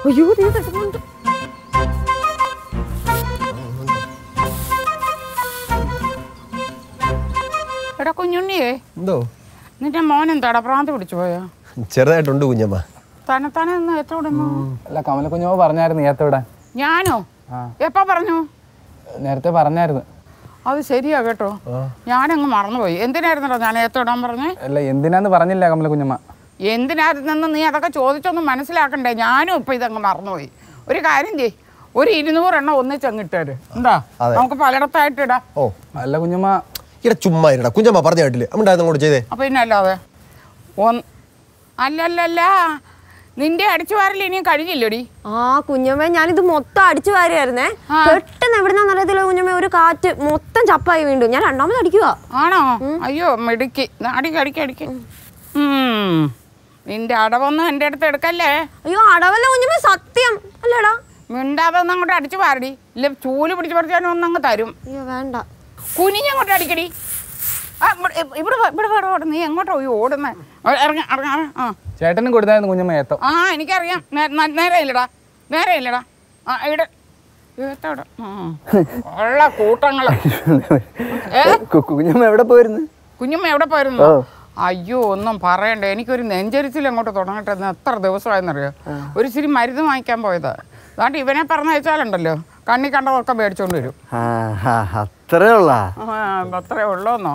അയ്യോ നീ കിടക്കുന്നുണ്ട് എടാ കുഞ്ഞുണ്ണിയേ എന്തോ നിന്റെ മോൻ എന്താടാ ഭ്രാന്ത് പിടിച്ചു പോയോ ചെറുതായിട്ടുണ്ട് കുഞ്ഞമ്മ തന്നെത്താനെ ഒന്ന് എത്തോടുന്നു അല്ല കമല കുഞ്ഞമ്മ പറഞ്ഞായിരുന്നു നേരത്തെ വിടാൻ ഞാനോ ആ. എപ്പോ പറഞ്ഞു നേരത്തെ പറഞ്ഞായിരുന്നു അത് ശരിയാ കേട്ടോ ഞാനങ്ങ് മറന്നുപോയി എന്തിനായിരുന്നോ ഞാൻ ഏത്തോടാൻ പറഞ്ഞേ അല്ല എന്തിനാന്ന് പറഞ്ഞില്ല കമല കുഞ്ഞമ്മ എന്തിനായിരുന്നെന്ന് നീ അതൊക്കെ ചോദിച്ചൊന്നും മനസ്സിലാക്കണ്ടേ ഞാനും ഇപ്പൊ ഇതങ്ങ് മറന്നുപോയി ഒരു കാര്യം ചെയ് ഒരു ഇരുന്നൂറെണ്ണം ഒന്നിച്ചങ്ങ് ഇട്ടേര് എന്താ അതെ. നമുക്ക് പലയിടത്തായിട്ട് ഇടാം ഓ അല്ല കുഞ്ഞമ്മ ഇവിടെ ചുമ്മാ ഇരടാ കുഞ്ഞമ്മ പറഞ്ഞ കേട്ടില്ലേ അമ്മണ്ടായിരുന്നു അങ്ങോട്ട് ചെയ്തേ അപ്പൊ പിന്നെ അല്ലാതെ ഒന്ന് അല്ലല്ലല്ല നിന്റെ അടിച്ചു വാരൽ ഇനിയും കഴിഞ്ഞില്ലടി ആ കുഞ്ഞമ്മേ ഞാനിത് മൊത്തം അടിച്ചു വാരിയായിരുന്നേ ആ. പെട്ടെന്ന് എവിടുന്നാന്ന് അറിയത്തില്ല കുഞ്ഞമ്മേ ഒരു കാറ്റ് മൊത്തം ചപ്പായി വീണ്ടും ഞാൻ രണ്ടാമത് അടിക്കുക ആണോ അയ്യോ മിടുക്കി അടിക്ക് അടിക്ക് അടിക്ക് ഉം. നിന്റെ അടവൊന്നും എൻ്റെ അടുത്ത് എടുക്കല്ലേ അയ്യോ അടവല്ല കുഞ്ഞമ്മേ സത്യം അല്ലേടാ മിണ്ടാതെ ഒന്ന് അങ്ങോട്ട് അടിച്ചു പാരടി ഇല്ല ചൂല് പിടിച്ച് പറിച്ചാലും ഒന്ന് അങ്ങ് തരും അയ്യോ വേണ്ട കുനിഞ്ഞങ്ങോട്ട് അടിക്കടി ആ, ഇവിടെ ഇവിടെ വാ, ഇവിടെ വേണം ഓടുന്നത് നീ എങ്ങോട്ടോ ഈ ഓടുന്നത് ഇറങ്ങ ഇറങ്ങ ഇറങ്ങ. ആ ചേട്ടനും കൊടുത്തായിരുന്നു കുഞ്ഞമ്മ ഏത്തം ആ എനിക്കറിയാം നേ- ന- നേരെ ഇല്ലടാ നേരെ ഇല്ലടാ ആ ഇവിടെ ഇവിടത്തോടെ. ആ. ഉള്ള കൂട്ടങ്ങള് ഏ കുഞ്ഞമ്മ എവിടെ പോയിരുന്നു കുഞ്ഞമ്മ എവിടെ പോയിരുന്നു അയ്യോ ഒന്നും പറയണ്ട എനിക്കൊരു നെഞ്ചരിച്ചിൽ അങ്ങോട്ട് തുടങ്ങട്ടെ എന്ന് എത്ര ദിവസമായെന്നറിയോ ഒരു ഇച്ചിരി മരുന്ന് വാങ്ങിക്കാൻ പോയതാ അതുകൊണ്ട് ഇവനെ പറഞ്ഞയച്ചാലുണ്ടല്ലോ കണ്ണി കണ്ടതൊക്കെ മേടിച്ചോണ്ട് വരും ആ, ആ, അത്രേ ഉള്ള ആ, അത്രേ ഉള്ളൂന്നോ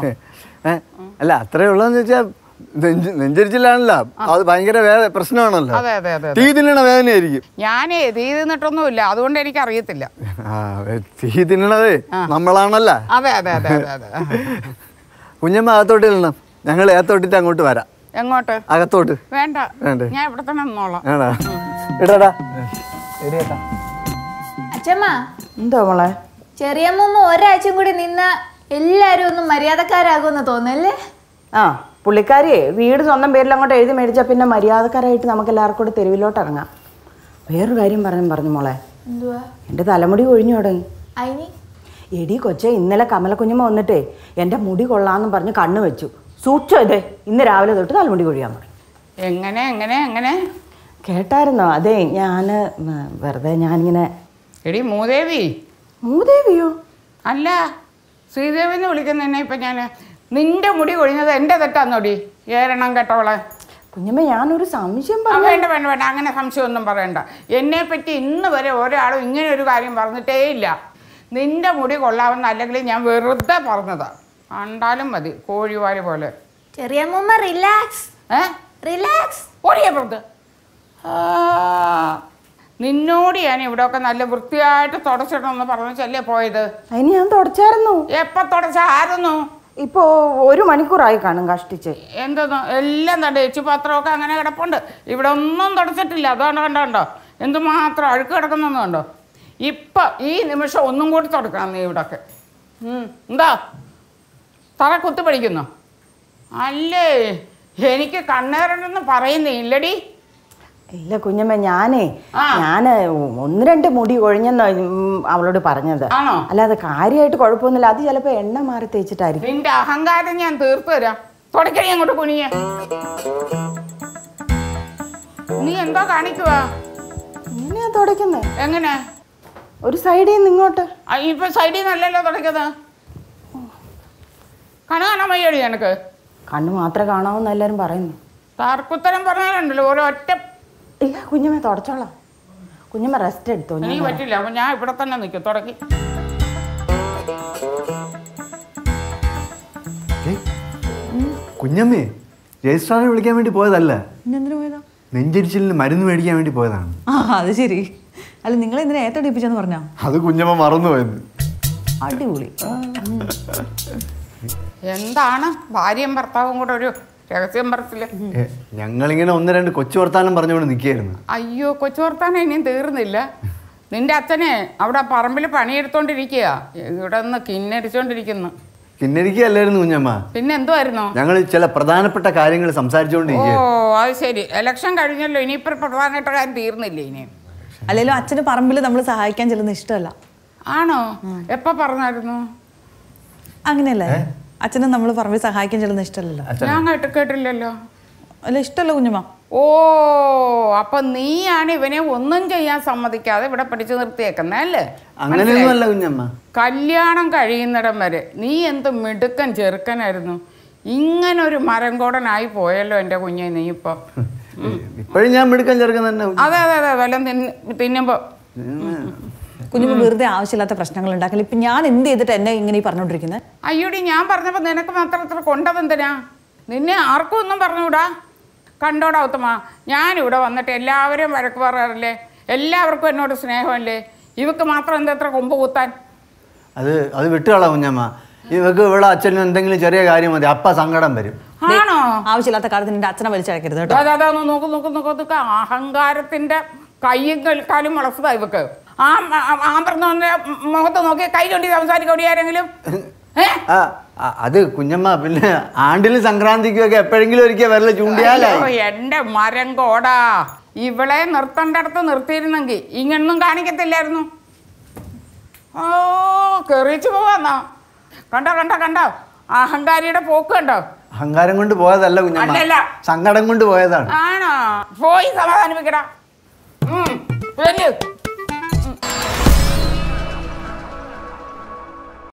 അല്ല അത്രേ ഉള്ളതെന്ന് വെച്ചാൽ നെഞ്ച് നെഞ്ചരിച്ചിലാണല്ലോ അത് ഭയങ്കര വേദ പ്രശ്നമാണല്ലോ അതെ അതെ അതെ തീ തിന്നണ വേദനയായിരിക്കും ഞാനേ തീ തിന്നിട്ടൊന്നുമില്ല അതുകൊണ്ട് എനിക്ക് അറിയത്തില്ല ആ തീ തിന്നണത് നമ്മളാണല്ലോ അതെ അതെ അതെ അതെ അതെ കുഞ്ഞമ്മ അകത്തോട്ട് ഇടണം ഞങ്ങൾ ഏത്തോട്ടിട്ട് അങ്ങോട്ട് വരാം എങ്ങോട്ട് അകത്തോട്ട് വേണ്ട വേണ്ടേ? ഞാൻ ഇവിടെ തന്നെ നിന്നോളാം ആണോ ഇടാടാ ശരി ഏട്ടാ അച്ഛമ്മ എന്തോ മോളെ ചെറിയമ്മ ഒരാഴ്ചയും കൂടി നിന്ന എല്ലാരും ഒന്നും മര്യാദക്കാരാകുമെന്ന് തോന്നല്ലേ ആ പുള്ളിക്കാരിയെ വീട് സ്വന്തം പേരിൽ അങ്ങോട്ട് എഴുതി മേടിച്ചാൽ പിന്നെ മര്യാദക്കാരായിട്ട് നമുക്ക് എല്ലാവർക്കും കൂടെ തെരുവിലോട്ട് ഇറങ്ങാം വേറൊരു കാര്യം പറഞ്ഞു പറഞ്ഞു മോളെ എന്തുവാ എൻ്റെ തലമുടി കൊഴിഞ്ഞു തുടങ്ങി അയിനി എടി കൊച്ചെ ഇന്നലെ കമലക്കുഞ്ഞമ്മ വന്നിട്ടേ എൻ്റെ മുടി കൊള്ളാമെന്ന് പറഞ്ഞ് കണ്ണ് വെച്ചു സൂക്ഷിച്ചോ ഇതേ ഇന്ന് രാവിലെ തൊട്ട് തലമുടി കൊഴിയാൻ തുടങ്ങി എങ്ങനെ എങ്ങനെ എങ്ങനെ കേട്ടായിരുന്നോ അതെ ഞാൻ വെറുതെ ഞാനിങ്ങനെ എടി മൂദേവി മൂദേവിയോ അല്ല ശ്രീദേവി എന്ന് വിളിക്കുന്ന എന്നെ ഇപ്പൊ ഞാൻ നിന്റെ മുടി കൊഴിഞ്ഞത് എൻ്റെ തെറ്റാന്നോടി ഏരണം കേട്ടോളെ കുഞ്ഞമ്മ ഞാനൊരു സംശയം ആ, പറഞ്ഞു വേണ്ട വേണ്ട വേണ്ട അങ്ങനെ സംശയമൊന്നും പറയണ്ട എന്നെ പറ്റി ഇന്ന് വരെ ഒരാളും ഇങ്ങനെ ഒരു കാര്യം പറഞ്ഞിട്ടേ ഇല്ല നിന്റെ മുടി കൊള്ളാവുന്ന അല്ലെങ്കിൽ ഞാൻ വെറുതെ പറഞ്ഞതാ കണ്ടാലും മതി കോഴിവാല് പോലെ ചെറിയമ്മ റിലാക്സ് ഏ റിലാക്സ് ഓടിയേ പുറത്ത് ആ, നിന്നോട് ഞാൻ ഇവിടെയൊക്കെ നല്ല വൃത്തിയായിട്ട് തുടച്ചിടണമെന്ന് പറഞ്ഞല്ലേ പോയത് അതിന് ഞാൻ തുടച്ചായിരുന്നു എപ്പോ തുടച്ചായിരുന്നു ഇപ്പോൾ ഒരു മണിക്കൂറായി കാണും കഷ്ടിച്ച് എന്തോന്ന് എല്ലാം തന്നെ എച്ചു പാത്രമൊക്കെ അങ്ങനെ കിടപ്പുണ്ട് ഇവിടെ ഒന്നും തുടച്ചിട്ടില്ല അതാണ് കണ്ടോ കണ്ടോ എന്തുമാത്രം അഴുക്ക് കിടക്കുന്നെന്ന് കണ്ടോ ഇപ്പം ഈ നിമിഷം ഒന്നും കൂടി തുടക്കണം നീ ഇവിടൊക്കെ ഉം, എന്താ തറ കുത്തി പഠിക്കുന്നു അല്ലേ എനിക്ക് കണ്ണേറണമെന്ന് പറയുന്നേ ഇല്ലടി ഇല്ല കുഞ്ഞമ്മ ഞാനേ ആ. ഞാന് ഒന്ന് രണ്ട് മുടി ഒഴിഞ്ഞെന്ന് അവളോട് പറഞ്ഞത് ആണോ? അല്ലാതെ കാര്യമായിട്ട് കുഴപ്പമൊന്നുമില്ല അത് ചിലപ്പോ എണ്ണ മാറി തേച്ചിട്ടായിരിക്കും നിന്റെ അഹങ്കാരം ഞാൻ തീർത്തു തരാം തുടക്കണി അങ്ങോട്ട് കുനിയെ നീ എന്തോ കാണിക്കുവാ എങ്ങനെയാ തുടയ്ക്കുന്നത് എങ്ങനെ ഒരു സൈഡിൽ നിന്ന് ഇങ്ങോട്ട് ആ, ഇപ്പൊ സൈഡിൽ നിന്നല്ലല്ലോ തുടക്കുന്നത് കണ കാണാൻ വയ്യടി എനിക്ക് കണ്ണ് മാത്രമേ കാണാവൂന്ന് എല്ലാരും പറയുന്നു തർക്കുത്തരം പറഞ്ഞാലുണ്ടല്ലോ ഓരോ ഒറ്റ ഇല്ല കുഞ്ഞമ്മ തുടച്ചോളാം കുഞ്ഞമ്മ റെസ്റ്റ് എടുത്തോ ഞാൻ എനിക്ക് പറ്റില്ല അപ്പൊ ഞാൻ ഇവിടെ തന്നെ നിൽക്കും തുടക്കി ഏയ്, കുഞ്ഞമ്മേ രജിസ്ട്രാറെ വിളിക്കാൻ വേണ്ടി പോയതല്ല പിന്നെന്തിനു പോയതാ നെഞ്ചരിച്ചിലിന് മരുന്ന് മേടിക്കാൻ വേണ്ടി പോയതാണ് ആ അത് ശരി അല്ല നിങ്ങൾ എന്തിനാ ഏത്തടിപ്പിച്ചെന്ന് പറഞ്ഞോ അത് കുഞ്ഞമ്മ മറന്നുപോയത് അടിപൊളി എന്താണ് ഭാര്യയും ഭർത്താവും കൂടെ ഒരു രഹസ്യം പറച്ചില് ഏ, ഞങ്ങളിങ്ങനെ ഒന്ന് രണ്ട് കൊച്ചു വർത്താനം പറഞ്ഞുകൊണ്ട് നിൽക്കുകയായിരുന്നു അയ്യോ കൊച്ചു വർത്താനം ഇനിയും തീർന്നില്ല നിന്റെ അച്ഛനെ അവിടെ പറമ്പിൽ പണിയെടുത്തോണ്ടിരിക്കുക ഇവിടെ നിന്ന് കിന്നരിച്ചോണ്ടിരിക്കുന്നു കിന്നരിക്കല്ലായിരുന്നു കുഞ്ഞമ്മ പിന്നെ എന്തുമായിരുന്നു ഞങ്ങൾ ചില പ്രധാനപ്പെട്ട കാര്യങ്ങൾ ഓ സംസാരിച്ചുകൊണ്ടിരിക്കുകയായിരുന്നു അത് ശരി ഇലക്ഷൻ കഴിഞ്ഞല്ലോ ഇനിയിപ്പോ പ്രധാനപ്പെട്ട കാര്യം തീർന്നില്ലേ ഇനി അല്ലെങ്കിലും അച്ഛന് പറമ്പിൽ നമ്മൾ സഹായിക്കാൻ ചെല്ലുന്ന ഇഷ്ടമല്ല ആണോ എപ്പോ പറഞ്ഞായിരുന്നു അങ്ങനെയല്ലേ അച്ഛനെ നമ്മൾ പറമ്പിൽ സഹായിക്കാൻ ചെല്ലുന്ന ഇഷ്ടമല്ലല്ലോ ഞാൻ കേട്ട് കേട്ടില്ലല്ലോ അല്ല ഇഷ്ടമല്ല കുഞ്ഞമ്മ ഓ അപ്പൊ നീയാണ് ഇവനെ ഒന്നും ചെയ്യാൻ സമ്മതിക്കാതെ ഇവിടെ പിടിച്ചു നിർത്തിയേക്കുന്നേ അല്ലേ അങ്ങനെയൊന്നുമല്ല കുഞ്ഞമ്മ കല്യാണം കഴിയുന്നിടം വരെ നീ എന്ത് മിടുക്കൻ ചെറുക്കനായിരുന്നു ഇങ്ങനൊരു മരംകോടനായി പോയല്ലോ എൻ്റെ കുഞ്ഞെ നീ ഇപ്പൊ ഇപ്പോഴും ഞാൻ മിടുക്കാൻ ചെറുക്കൻ തന്നെ അതെ അതെ അതെ വല്ലതും തിന്ന് തിന്നുമ്പോ കുഞ്ഞുമ്മ വെറുതെ ആവശ്യമില്ലാത്ത പ്രശ്നങ്ങൾ ഉണ്ടാക്കില്ല ഇപ്പൊ ഞാൻ എന്ത് ചെയ്തിട്ട് എന്നെ ഇങ്ങനെ ഈ പറഞ്ഞോണ്ടിരിക്കുന്നത് അയ്യോടി ഞാൻ പറഞ്ഞപ്പോ നിനക്ക് മാത്രം ഇത്ര കൊണ്ടതെന്തിനാ നിന്നെ ആർക്കും ഒന്നും പറഞ്ഞുകൂടാ കണ്ടോടാ ഉത്തമ ഞാനിവിടെ വന്നിട്ട് എല്ലാവരും വഴക്ക് പറയാറില്ലേ എല്ലാവർക്കും എന്നോട് സ്നേഹമല്ലേ ഇവക്ക് മാത്രം എന്താ ഇത്ര കൊമ്പ് കുത്താൻ അത് അത് വിട്ടുകളാ കുഞ്ഞമ്മ ഇവക്ക് ഇവിടെ അച്ഛനും എന്തെങ്കിലും ചെറിയ കാര്യം മതി അപ്പ സങ്കടം വരും ആണോ ആവശ്യമില്ലാത്ത കാലത്ത് നിന്റെ അച്ഛനെ വലിച്ചടക്കരുത് കേട്ടോ അതാ അതാ ഒന്ന് നോക്ക് നോക്ക് നോക്ക് നോക്ക് അഹങ്കാരത്തിന്റെ കൈയും കൽ- കാലും വളർച്ചതാ ഇവക്ക് ആ ആമ്പറന്ന മുഖത്ത് നോക്കി കൈ കൊണ്ടി സംസാരിക്കോടി ആരെങ്കിലും ഏ ആ ആ, അത് കുഞ്ഞമ്മ പിന്നെ ആണ്ടിലും സംക്രാന്തിക്കും ഒക്കെ എപ്പോഴെങ്കിലും ഒരിക്കൽ വരല ചൂണ്ടിയാലായി അയ്യോ, എന്റെ മരം കോടാ ഇവളെ നിർത്തേണ്ടടത്ത് നിർത്തിയിരുന്നെങ്കിൽ ഇങ്ങനൊന്നും കാണിക്കത്തില്ലായിരുന്നു ഓ കെറിച്ചു പോവാന്നാ കണ്ടോ കണ്ടോ കണ്ടോ അഹങ്കാരിയുടെ പോക്ക് കണ്ടോ അഹങ്കാരം കൊണ്ട് പോയതല്ല കുഞ്ഞമ്മ അല്ലല്ല. സങ്കടം കൊണ്ട് പോയതാണ് ആണോ പോയി സമാധാനിപ്പിക്കടാ ഉം, ചെല്ല്